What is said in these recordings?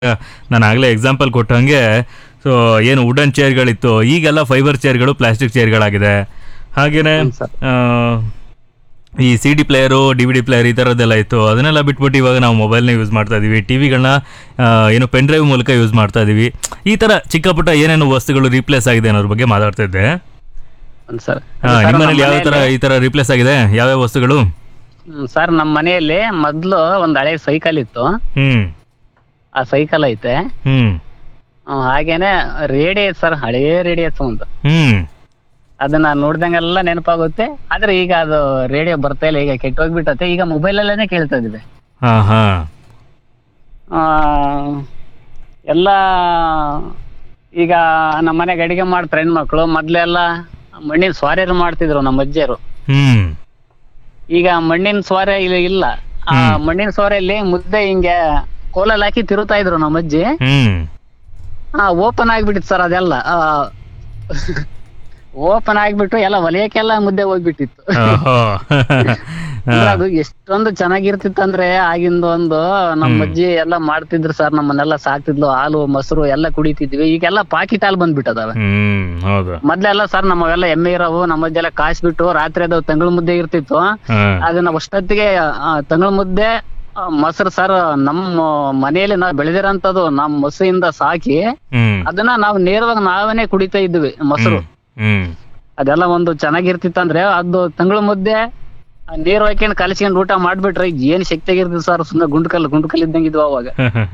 ನಾನು ಆಗಲೇ ಎಕ್ಸಾಂಪಲ್ ಕೊಟ್ಟಂಗೆ ಸೊ ಏನು ವುಡನ್ ಚೇರ್ಗಳಿತ್ತು ಈಗೆಲ್ಲ ಫೈಬರ್ ಚೇರ್ಗಳು ಪ್ಲಾಸ್ಟಿಕ್ ಚೇರ್ಗಳಾಗಿದೆ ಹಾಗೇನೆ ಹ್ಮ್ ಸರ್. ಆ, ಈ C D player D V D player ಈ ಥರದ್ದೆಲ್ಲ ಇತ್ತು ಅದನ್ನೆಲ್ಲ ಬಿಟ್ಬಿಟ್ಟು ಇವಾಗ ನಾವು ಮೊಬೈಲ್ನ ಯೂಸ್ ಮಾಡ್ತಾ ಇದೀವಿ ಟಿ ವಿಗಳನ್ನ ಏನು ಪೆನ್ ಡ್ರೈವ್ ಮೂಲಕ ಯೂಸ್ ಮಾಡ್ತಾ ಇದೀವಿ ಈ ಥರ ಚಿಕ್ಕ ಪುಟ್ಟ ಏನೇನು ವಸ್ತುಗಳು ರೀಪ್ಲೇಸ್ ಆಗಿದೆ ಅನ್ನೋದ್ರ ಬಗ್ಗೆ ಮಾತಾಡ್ತಾ ಇದ್ದೆ ಹ್ಮ್ ಸರ್ ಹಾ, ಸರ್, ನಿಮ್ಮ ನಮ್ಮ ಮನೇಲಿ ಯಾವ ಥರ ಮನೆಯಲ್ಲಿ- ಈ ಥರ ರೀಪ್ಲೇಸ್ ಆಗಿದೆ ಯಾವ್ಯಾವ ವಸ್ತುಗಳು ಹ್ಮ್, ಸರ್ ನಮ್ಮ ಮನೆಯಲ್ಲಿ ಮೊದ್ಲು ಒಂದ್ ಹಳೆ ಸೈಕಲ್ ಇತ್ತು ಹ್ಮ್ ಆ ಸೈಕಲ್ ಐತೆ ಹ್ಮ್ ಹ್ಮ್, ಹಾಗೇನೆ ರೇಡಿಯೋ ಐತೆ ಸರ್ ಹಳೇ ರೇಡಿಯೋ ಐತೆ ಒಂದು ಹ್ಮ್ ಅದನ್ನ ನೋಡ್ದಂಗೆಲ್ಲ ನೆನಪಾಗುತ್ತೆ ಆದ್ರೆ ಈಗ ಅದು ರೇಡಿಯೋ ಬರ್ತಾ ಇಲ್ಲ ಈಗ ಕೆಟ್ಟೋಗ್ಬಿಟ್ಟತೆ ಈಗ ಮೊಬೈಲ್ ಅಲ್ಲೇನೆ ಕೇಳ್ತಾ ಇದೀವಿ ಹಾ ಹಾ ಆ, ಎಲ್ಲ ಈಗ ನಮ್ಮ ಮನೆಗೆ ಅಡಿಗೆ ಮಾಡ್ತಾರೆ ಹೆಣ್ಮಕ್ಳು ಮೊದ್ಲೆಲ್ಲ ಮಣ್ಣಿನ ಸ್ವಾರ್ಯರು ಮಾಡ್ತಿದ್ರು ನಮ್ಮ ಅಜ್ಜಿಯರು ಹ್ಮ್ ಈಗ ಮಣ್ಣಿನ ಸ್ವಾರೆ ಇಲ್ಲ ಇಲ್ಲ ಆ ಮಣ್ಣಿನ ಸ್ವಾರೆಯಲ್ಲಿ ಮುದ್ದೆ ಹಿಂಗೆ ಕೋಲಲ್ಲಿ ಹಾಕಿ ತಿರುತ್ತಾ ಇದ್ರು ನಮ್ಮ ಅಜ್ಜಿ ಹ್ಮ್ ಆ ಓಪನ್ ಆಗ್ಬಿಟ್ಟಿತ್ತು ಸರ್ ಅದೆಲ್ಲ ಓಪನ್ ಆಗ್ಬಿಟ್ಟು ಎಲ್ಲ ವಲಯಕ್ಕೆಲ್ಲ ಮುದ್ದೆ ಹೋಗ್ಬಿಟ್ಟಿತ್ತು ಓಹೋ. ಅಂದ್ರೆ ಅದು ಎಷ್ಟೊಂದು ಚೆನ್ನಾಗಿರ್ತಿತ್ತು ಅಂದ್ರೆ ಆಗಿಂದ ಒಂದು ನಮ್ಮ ಅಜ್ಜಿ ಎಲ್ಲ ಮಾಡ್ತಿದ್ರು ಸರ್ ನಮ್ಮನ್ನೆಲ್ಲ ಸಾಕ್ತಿದ್ಲು ಹಾಲು ಮೊಸರು ಎಲ್ಲ ಕುಡಿತಿದ್ವಿ ಈಗೆಲ್ಲ ಪಾಕಿಟ್ ಹಾಲು ಬಂದ್ಬಿಟ್ಟದವ ಹ್ಮ್ ಹೌದು ಮೊದ್ಲೆಲ್ಲ ಸರ್ ನಮ್ಮವೆಲ್ಲ ಎಮ್ಮೆ ಇರವು ನಮ್ಮ ಅಜ್ಜಿ ಎಲ್ಲ ಕಾಯಿಸ್ಬಿಟ್ಟು ರಾತ್ರಿ ಅದು ತಂಗಳ ಮುದ್ದೆ ಇರ್ತಿತ್ತು ಹಾ ಅದನ್ನ ಅಷ್ಟೊತ್ತಿಗೆ ತಂಗಳ ಮುದ್ದೆ ಆ, ಮೊಸರು ಸರ್ ನಮ್ಮ ಮನೆಯಲ್ಲಿ ನಾವು ಬೆಳೆದಿರೋಂಥದ್ದು ನಮ್ಮ ಮೊಸರಿಂದ ಸಾಕಿ ಹ್ಮ್ ಅದನ್ನ ನಾವು ನೇರವಾಗಿ ನಾವೇನೆ ಕುಡಿತಾ ಇದ್ವಿ ಮೊಸರು ಹ್ಮ್ ಅದೆಲ್ಲ ಒಂದು ಚೆನ್ನಾಗಿರ್ತಿತ್ತಂದ್ರೆ ಅದು ತಂಗಳ ಮುದ್ದೆ ಆ ನೀರು ಹಾಕ್ಯಂಡ್ ಕಲಸ್ಕೊಂಡ್ ಊಟ ಮಾಡ್ಬಿಟ್ರೆ ಏನ್ ಶಕ್ತಿಯಾಗಿರ್ತದೆ ಸರ್ ಸುಮ್ಮನೆ ಗುಂಡ್ಕಲ್ ಗುಂಡ್ಕಲ್ ಇದ್ದಂಗೆ ಇದ್ವು ಅವಾಗ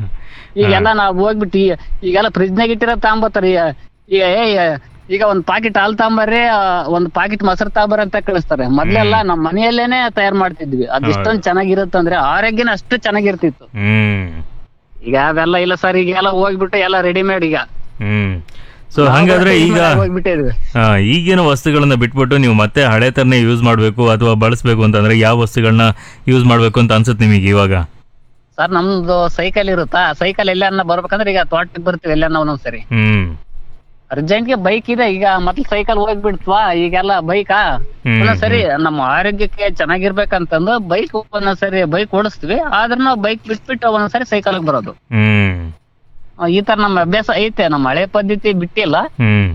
ಈಗೆಲ್ಲ ನಾವು ಹೋಗ್ಬಿಟ್ಟು ಈ- ಈಗೆಲ್ಲ ಫ್ರಿಜ್ನಾಗ ಇಟ್ಟಿರೋ ತಾಂಬತ್ತಾರೆ ಈಗ ಏ ಈಗ ಒಂದ್ ಪಾಕಿಟ್ ಹಾಲ್ ತಾಂಬರ್ರಿ ಆ, ಒಂದ್ ಪಾಕಿಟ್ ಮೊಸರು ತಾಂಬರ್ ಅಂತ ಕಳಿಸ್ತಾರೆ ಮೊದ್ಲೆಲ್ಲ ನಮ್ಮ ಮನೆಯಲ್ಲೇನೆ ತಯಾರು ಮಾಡ್ತಿದ್ವಿ ಅದ್ ಎಷ್ಟೊಂದ್ ಚೆನ್ನಾಗಿರುತ್ತಂದ್ರೆ ಆರೋಗ್ಯನ ಅಷ್ಟು ಚೆನ್ನಾಗಿರ್ತಿತ್ತು ಹ್ಮ್ ಈಗ ಅವೆಲ್ಲ ಇಲ್ಲ ಸರ್ ಈಗ ಎಲ್ಲ ಹೋಗ್ಬಿಟ್ಟು ಎಲ್ಲ ರೆಡಿಮೇಡ್ ಈಗ ಹ್ಮ್ ಸೊ ಹಂಗಾದ್ರೆ ಈಗ ಹೋಗ್ಬಿಟ್ಟಿದ್ವಿ ಆ, ಈಗಿನ ವಸ್ತುಗಳನ್ನ ಬಿಟ್ಬಿಟ್ಟು ನೀವು ಮತ್ತೆ ಹಳೆ ತರನೇ ಯೂಸ್ ಮಾಡಬೇಕು ಅಥವಾ ಬಳಸಬೇಕು ಅಂತಂದ್ರೆ ಯಾವ ವಸ್ತುಗಳನ್ನ ಯೂಸ್ ಮಾಡಬೇಕು ಅಂತ ಅನ್ಸುತ್ತೆ ನಿಮಗೆ ಇವಾಗ ಸರ್ ನಮ್ದು ಸೈಕಲ್ ಇರುತ್ತಾ ಸೈಕಲ್ ಎಲ್ಲಾನ ಬರ್ಬೇಕಂದ್ರೆ ಈಗ ತೋಟಕ್ಕೆ ಬರ್ತೀವಿ ಎಲ್ಲಾನ ಒಂದೊಂದ್ಸರಿ ಹ್ಮ್ ಅರ್ಜೆಂಟ್ ಗೆ ಬೈಕ್ ಇದೆ ಈಗ ಮೊದ್ಲು ಸೈಕಲ್ ಹೋಗ್ಬಿಡ್ತ್ವಾ ಈಗೆಲ್ಲ ಬೈಕಾ ಹ್ಮ್, ಒಂದೊಂದ್ಸರಿ ನಮ್ಮ ಆರೋಗ್ಯಕ್ಕೆ ಚೆನ್ನಾಗಿರ್ಬೇಕಂತಂದು ಬೈಕ್ ಒಂದೊಂದ್ಸರಿ ಬೈಕ್ ಓಡಿಸ್ತೀವಿ ಆದ್ರೆ ನಾವು ಬೈಕ್ ಬಿಟ್ಬಿಟ್ಟು ಒಂದೊಂದ್ಸರಿ ಸೈಕಲ್ ಬರೋದು ಹ್ಮ್ ಆ, ಈ ತರ ನಮ್ಮ ಅಭ್ಯಾಸ ಐತೆ ನಮ್ಮ ಹಳೆ ಪದ್ಧತಿ ಬಿಟ್ಟಿಲ್ಲ ಹ್ಮ್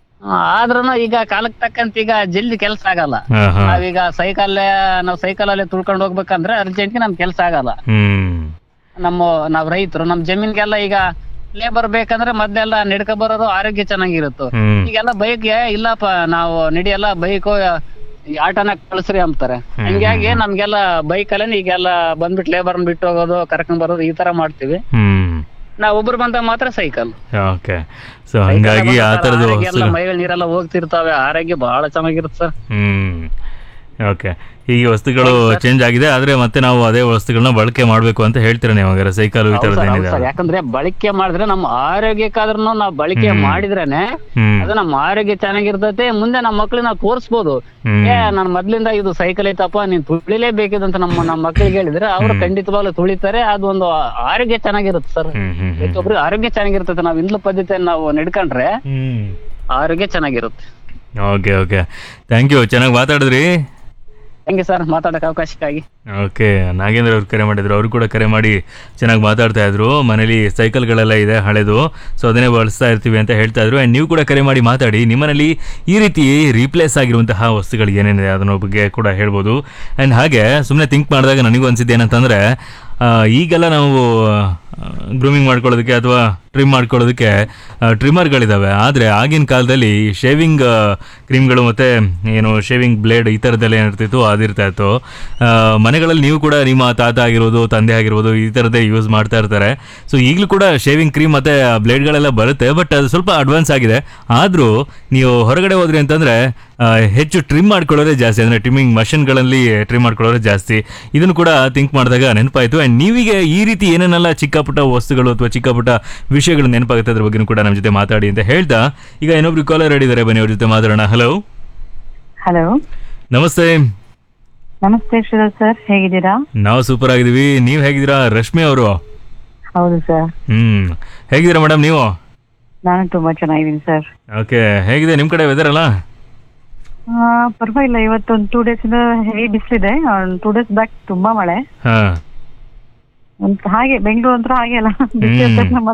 ಆದ್ರೂ ಈಗ ಕಾಲಕ್ಕೆ ತಕ್ಕಂತ ಈಗ ಜಲ್ದಿ ಕೆಲಸ ಆಗಲ್ಲ ಹಾ ಹಾ ನಾವೀಗ ಸೈಕಲ್ ನಾವ್ ಸೈಕಲ್ ಅಲ್ಲೇ ತುಳ್ಕೊಂಡು ಹೋಗ್ಬೇಕಂದ್ರೆ ಅರ್ಜೆಂಟ್ ಗೆ ನಮ್ ಕೆಲಸ ಆಗಲ್ಲ ಹ್ಮ್ ನಮ್ಮ ನಾವ್ ರೈತರು ನಮ್ ಜಮೀನ್ಗೆಲ್ಲ ಈಗ ಲೇಬರ್ ಬೇಕಂದ್ರೆ ಮೊದ್ಲೆಲ್ಲ ನಡ್ಕ ಬರೋದು ಆರೋಗ್ಯ ಚೆನ್ನಾಗಿರುತ್ತೆ ಹ್ಮ್ ಈಗೆಲ್ಲ ಬೈಕ್ ಇಲ್ಲಪ್ಪ ನಾವು ನಡಿಯಲ್ಲ ಬೈಕ್ ಆಟೋನ ಕಳ್ಸ್ರಿ ಅಂತಾರೆ ಹಂಗಾಗಿ ನಮ್ಗೆಲ್ಲ ಬೈಕ್ ಅಲ್ಲೇ ಈಗೆಲ್ಲ ಬಂದ್ಬಿಟ್ಟು ಲೇಬರ್ ಬಿಟ್ಟು ಹೋಗೋದು ಕರ್ಕೊಂಡ್ ಬರೋದು ಈ ತರ ಮಾಡ್ತೀವಿ ಹ್ಮ್ ನಾವ್ ಒಬ್ರು ಬಂದಾಗ ಮಾತ್ರ ಸೈಕಲ್ ಓಕೆ ಸೊ ಹಂಗಾಗಿ ಆ ಥರದ ಎಲ್ಲ ವಸ್ತುಗಳು ಮೈಗಳು ನೀರೆಲ್ಲ ಹೋಗ್ತಿರ್ತಾವೆ ಆರೋಗ್ಯ ಬಹಳ ಚೆನ್ನಾಗಿರುತ್ತೆ ಸರ್ ಹ್ಮ್ ಓಕೆ ಹೀಗೆ ವಸ್ತುಗಳು ಚೇಂಜ್ ಆಗಿದೆ ಆದ್ರೆ ಮತ್ತೆ ನಾವು ಅದೇ ವಸ್ತುಗಳನ್ನ ಬಳಕೆ ಮಾಡಬೇಕು ಅಂತ ಹೇಳ್ತೀರಾ ನೀವು ಹಾಗಾದ್ರೆ ಸೈಕಲ್ ಈ ಥರದ್ದು ಏನಿದೆ ಸರ್ ಯಾಕಂದ್ರೆ ಬಳಕೆ ಮಾಡಿದ್ರೆ ನಮ್ಮ ಆರೋಗ್ಯಕ್ಕಾದ್ರೂ ನಾವು ಬಳಕೆ ಮಾಡಿದ್ರೇನೆ ಹ್ಮ್ ಅದು ನಮ್ಮ ಆರೋಗ್ಯ ಚೆನ್ನಾಗಿರ್ತೈತೆ ಮುಂದೆ ನಮ್ಮ ಮಕ್ಳಿಗೆ ನಾವು ತೋರಿಸ್ಬೋದು ಹ್ಮ್ ಏ ನನ್ ಮೊದ್ಲಿಂದ ಇದು ಸೈಕಲ್ ಐತಪ್ಪ ನೀನ್ ತುಳಿಲೇಬೇಕಿದಂತ ನಮ್ಮ ನಮ್ಮ ಮಕ್ಳಿಗೆ ಹೇಳಿದ್ರೆ ಅವ್ರು ಖಂಡಿತವಾಗ್ಲೂ ತುಳಿತಾರೆ ಅದು ಒಂದು ಆರೋಗ್ಯ ಚೆನ್ನಾಗಿರುತ್ತೆ ಸರ್ ಹ್ಮ್ ಹ್ಮ್ ಹ್ಮ್ ಪ್ರತಿಯೊಬ್ರಿಗೆ ಆರೋಗ್ಯ ಚೆನ್ನಾಗಿರ್ತೈತೆ ನಾವು ಇಂದ್ಲ ಪದ್ಧತಿಯನ್ನು ನಾವು ನಡ್ಕೊಂಡ್ರೆ ಹ್ಮ್ ಆರೋಗ್ಯ ಚೆನ್ನಾಗಿರುತ್ತೆ ಓಕೆ ಓಕೆ ಥ್ಯಾಂಕ್ ಯು ಚೆನ್ನಾಗಿ ಮಾತಾಡಿದ್ರಿ ಹೆಂಗೆ ಸರ್ ಮಾತಾಡಕ್ ಅವಕಾಶಕ್ಕಾಗಿ ಓಕೆ ನಾಗೇಂದ್ರ ಅವ್ರು ಕರೆ ಮಾಡಿದ್ರು ಅವರು ಕೂಡ ಕರೆ ಮಾಡಿ ಚೆನ್ನಾಗಿ ಮಾತಾಡ್ತಾ ಇದ್ರು ಮನೇಲಿ ಸೈಕಲ್ಗಳೆಲ್ಲ ಇದೆ ಹಳೆದು ಸೊ ಅದನ್ನೇ ಬಳಸ್ತಾ ಇರ್ತೀವಿ ಅಂತ ಹೇಳ್ತಾ ಇದ್ರು ಆ್ಯಂಡ್ ನೀವು ಕೂಡ ಕರೆ ಮಾಡಿ ಮಾತಾಡಿ ನಿಮ್ಮನೇಲಿ ಈ ರೀತಿ ರೀಪ್ಲೇಸ್ ಆಗಿರುವಂತಹ ವಸ್ತುಗಳು ಏನೇನಿದೆ ಅದನ್ನ ಬಗ್ಗೆ ಕೂಡ ಹೇಳ್ಬೋದು ಆ್ಯಂಡ್ ಹಾಗೆ ಸುಮ್ಮನೆ ಥಿಂಕ್ ಮಾಡಿದಾಗ ನನಗೂ ಅನಿಸಿದ್ದು ಏನಂತಂದರೆ ಈಗೆಲ್ಲ ನಾವು ಗ್ರೂಮಿಂಗ್ ಮಾಡ್ಕೊಳ್ಳೋದಕ್ಕೆ ಅಥವಾ ಟ್ರಿಮ್ ಮಾಡ್ಕೊಳ್ಳೋದಕ್ಕೆ ಟ್ರಿಮ್ಮರ್ಗಳಿದ್ದಾವೆ ಆದರೆ ಆಗಿನ ಕಾಲದಲ್ಲಿ ಶೇವಿಂಗ್ ಕ್ರೀಮ್ಗಳು ಮತ್ತು ಏನು ಶೇವಿಂಗ್ ಬ್ಲೇಡ್ ಈ ಥರದ್ದೆಲ್ಲ ಏನಿರ್ತಿತ್ತು ಅದಿರ್ತಾ ಇತ್ತು ಆ, ಮನೆಗಳಲ್ಲಿ ನೀವು ಕೂಡ ನಿಮ್ಮ ತಾತ ಆಗಿರ್ಬೋದು ತಂದೆ ಆಗಿರ್ಬೋದು ಈ ಥರದ್ದೇ ಯೂಸ್ ಮಾಡ್ತಾ ಇರ್ತಾರೆ ಸೊ ಈಗಲೂ ಕೂಡ ಶೇವಿಂಗ್ ಕ್ರೀಮ್ ಮತ್ತು ಬ್ಲೇಡ್ಗಳೆಲ್ಲ ಬರುತ್ತೆ ಬಟ್ ಅದು ಸ್ವಲ್ಪ ಅಡ್ವಾನ್ಸ್ ಆಗಿದೆ ಆದರೂ ನೀವು ಹೊರಗಡೆ ಹೋದ್ರಿ ಅಂತಂದರೆ ಹೆಚ್ಚು ಟ್ರಿಮ್ ಮಾಡ್ಕೊಳ್ಳೋದೇ ಜಾಸ್ತಿ ಅಂದರೆ ಟ್ರಿಮ್ಮಿಂಗ್ ಮಷಿನ್ಗಳಲ್ಲಿ ಟ್ರಿಮ್ ಮಾಡ್ಕೊಳ್ಳೋದೇ ಜಾಸ್ತಿ ಇದನ್ನು ಕೂಡ ಥಿಂಕ್ ಮಾಡಿದಾಗ ನೆನಪಾಯಿತು ಆ್ಯಂಡ್ ನೀವೀಗ ಈ ರೀತಿ ಏನೇನೆಲ್ಲ ಚಿಕ್ಕ ಪುಟ್ಟ ವಸ್ತುಗಳು ಅಥವಾ ಚಿಕ್ಕ ಪುಟ್ಟ ವಿಷಯಗಳು ನೆನಪಾಗುತ್ತೆ ಅದ್ರ ಬಗ್ಗೆ ಕೂಡ ನಮ್ಮ ಜೊತೆ ಮಾತಾಡಿ ಅಂತ ಹೇಳ್ತಾ ಈಗ ಇನ್ನೊಬ್ರು ಕಾಲರ್ ಹೇಳಿದ್ದಾರೆ ಬನ್ನಿ ಅವ್ರ ಜೊತೆ ಮಾತಾಡೋಣ ಹಲೋ ಹಲೋ ನಮಸ್ತೆ ನಮಸ್ತೆ ಶ್ರೀಧರ್ ಸರ್ ಹೇಗಿದ್ದೀರಾ ನಾವು ಸೂಪರ್ ಆಗಿದ್ದೀವಿ ನೀವು ಹೇಗಿದ್ದೀರಾ ರಶ್ಮಿ ಅವರು ಹೌದು ಸರ್ ಹ್ಮ್ ಹೇಗಿದ್ದೀರಾ ಮೇಡಮ್ ನೀವು ನಾನು ತುಂಬಾ ಚೆನ್ನಾಗಿದ್ದೀನಿ ಸರ್ ಓಕೆ ಹೇಗಿದೆ ನಿಮ್ಮ ಕಡೆ ವೆದರ್ ಅಲ್ಲ ಪರವಾಗಿಲ್ಲ ಇವತ್ತು ಒಂದು ಟೂ ಡೇಸ್ ಇಂದ ಹೆವಿ ಬಿಸಿಲಿದೆ ಟೂ ಡೇಸ್ ಬ್ಯಾಕ್ ತುಂಬಾ ಮಳೆ ಹಾಂ ಒಂದ್ ಹಾಗೆ ಬೆಂಗಳೂರು ಅಂತ ಹಾಗೆ ಅಲ್ಲ ಬಿಸಿಲು ಹ್ಮ್. ಇರ್ತದೆ